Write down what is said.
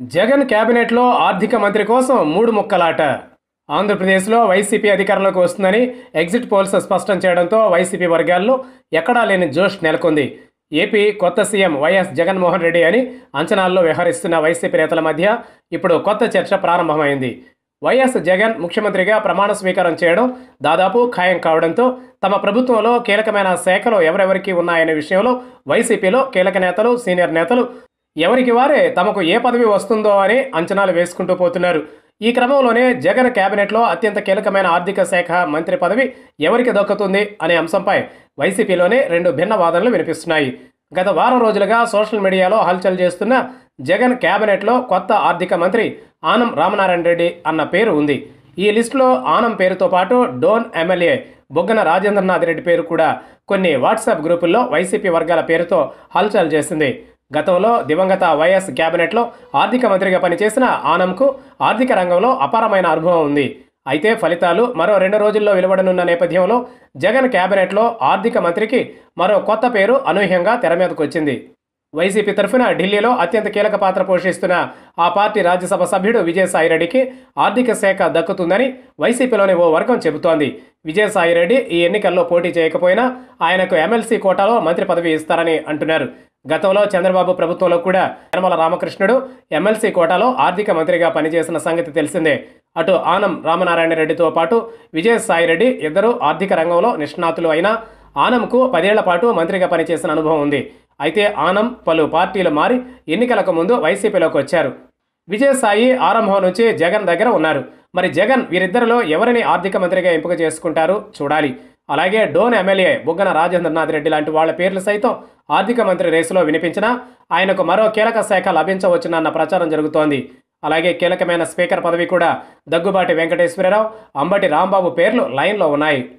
జగన్ కేబినెట్లో ఆర్థిక మంత్రి కోసం మూడు ముక్కలాట ఆంధ్రప్రదేశ్లో వైసీపీ అధికారంలోకి వస్తుందని ఎగ్జిట్ పోల్స్ స్పష్టం చేయడంతో వైసీపీ వర్గాల్లో ఎక్కడా లేని జోష్ నెలకొంది ఏపీ కొత్త సీఎం వైఎస్ జగన్మోహన్ రెడ్డి అని అంచనాల్లో వ్యవహరిస్తున్న వైసీపీ నేతల మధ్య ఇప్పుడు కొత్త చర్చ ప్రారంభమైంది వైఎస్ జగన్ ముఖ్యమంత్రిగా ప్రమాణ స్వీకారం చేయడం దాదాపు ఖాయం కావడంతో తమ ప్రభుత్వంలో కీలకమైన శాఖలు ఎవరెవరికి ఉన్నాయనే విషయంలో వైసీపీలో కీలక నేతలు సీనియర్ నేతలు ఎవరికి వారే తమకు ఏ పదవి వస్తుందో అని అంచనాలు వేసుకుంటూ పోతున్నారు ఈ క్రమంలోనే జగన్ కేబినెట్లో అత్యంత కీలకమైన ఆర్థిక శాఖ మంత్రి పదవి ఎవరికి దక్కుతుంది అనే అంశంపై వైసీపీలోనే రెండు భిన్న వాదనలు వినిపిస్తున్నాయి గత వారం రోజులుగా సోషల్ మీడియాలో హల్చల్ చేస్తున్న జగన్ కేబినెట్లో కొత్త ఆర్థిక మంత్రి ఆనం రామనారాయణ రెడ్డి అన్న పేరు ఉంది ఈ లిస్టులో ఆనం పేరుతో పాటు డోన్ ఎమ్మెల్యే బొగ్గన రాజేంద్రనాథ్ రెడ్డి పేరు కూడా కొన్ని వాట్సాప్ గ్రూపుల్లో వైసీపీ వర్గాల పేరుతో హల్చల్ చేసింది గతంలో దివంగత వైఎస్ కేబినెట్లో ఆర్థిక మంత్రిగా పనిచేసిన ఆనంకు ఆర్థిక రంగంలో అపారమైన అనుభవం ఉంది అయితే ఫలితాలు మరో రెండు రోజుల్లో వెలువడనున్న నేపథ్యంలో జగన్ కేబినెట్లో ఆర్థిక మంత్రికి మరో కొత్త పేరు అనూహ్యంగా తెర మీదకు వచ్చింది వైసీపీ తరఫున ఢిల్లీలో అత్యంత కీలక పాత్ర పోషిస్తున్న ఆ పార్టీ రాజ్యసభ సభ్యుడు విజయసాయిరెడ్డికి ఆర్థిక శాఖ దక్కుతుందని వైసీపీలోని ఓ వర్గం చెబుతోంది విజయసాయిరెడ్డి ఈ ఎన్నికల్లో పోటీ చేయకపోయినా ఆయనకు ఎమ్మెల్సీ కోటాలో మంత్రి పదవి ఇస్తారని అంటున్నారు గతంలో చంద్రబాబు ప్రభుత్వంలో కూడా యనమల రామకృష్ణుడు ఎమ్మెల్సీ కోటాలో ఆర్థిక మంత్రిగా పనిచేసిన సంగతి తెలిసిందే అటు ఆనం రామనారాయణ రెడ్డితో పాటు విజయసాయిరెడ్డి ఇద్దరు ఆర్థిక రంగంలో నిష్ణాతులు అయినా ఆనంకు పదేళ్ల పాటు మంత్రిగా పనిచేసిన అనుభవం ఉంది అయితే ఆనం పలు పార్టీలు మారి ఎన్నికలకు ముందు వైసీపీలోకి వచ్చారు విజయసాయి ఆరంభం నుంచి జగన్ దగ్గర ఉన్నారు మరి జగన్ వీరిద్దరిలో ఎవరిని ఆర్థిక మంత్రిగా ఎంపిక చేసుకుంటారు చూడాలి అలాగే డోన్ ఎమ్మెల్యే బుగ్గన రాజేంద్రనాథ్ రెడ్డి లాంటి వాళ్ళ పేర్లు సైతం ఆర్థిక మంత్రి రేసులో వినిపించినా ఆయనకు మరో కీలక శాఖ లభించవచ్చునన్న ప్రచారం జరుగుతోంది అలాగే కీలకమైన స్పీకర్ పదవి కూడా దగ్గుబాటి వెంకటేశ్వరరావు అంబటి రాంబాబు పేర్లు లైన్లో ఉన్నాయి